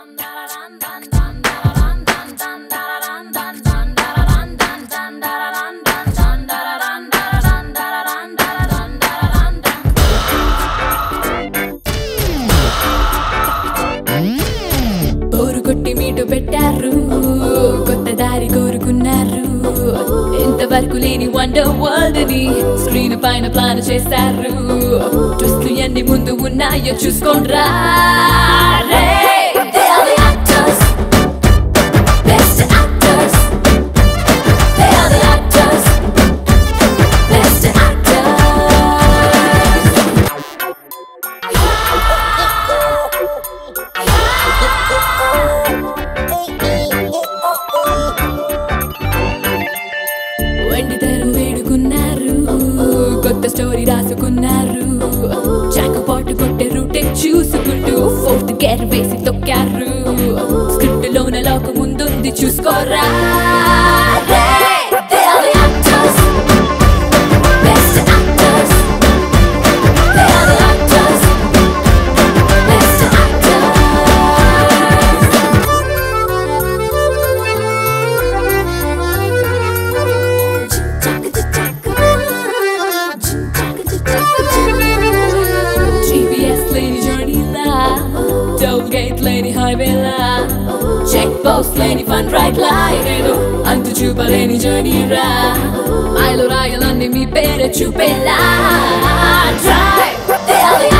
ఊరు కొట్టి మీటు పెట్టారు కొత్త దారి కోరుకున్నారు ఇంతవరకు లేని వండర్ వరల్డ్ ని స్క్రీన్ పైన ప్లాన్ చేశారు ట్విస్ట్లు ఎన్ని ముందు ఉన్నాయో చూసుకోండ్రా రే. They are the actors. Best actors. They are the actors. Best actors. వెండి తెర వేడుకున్నారు కొత్త స్టోరీ రాసుకున్నారు చాకు పాటు కొట్టే రూటే చూసుకుంటూ ఫోర్త్ గేర్ వేసి తొక్కారు స్క్రిప్ట్ లోన లోక ముందుంది చూసుకోరా రే. They are the actors. Best actors. They are the actors. Best actors. GPS లేని జర్నీలా టోల్ గేట్ లేని హైవేలా చెక్ పోస్ట్ లేని ఫన్ రైట్ లా నేను అంతు చూపలేని జర్నీరా మైలు రాయలన్నీ మీ పేరే చూపేలా Drive, they are the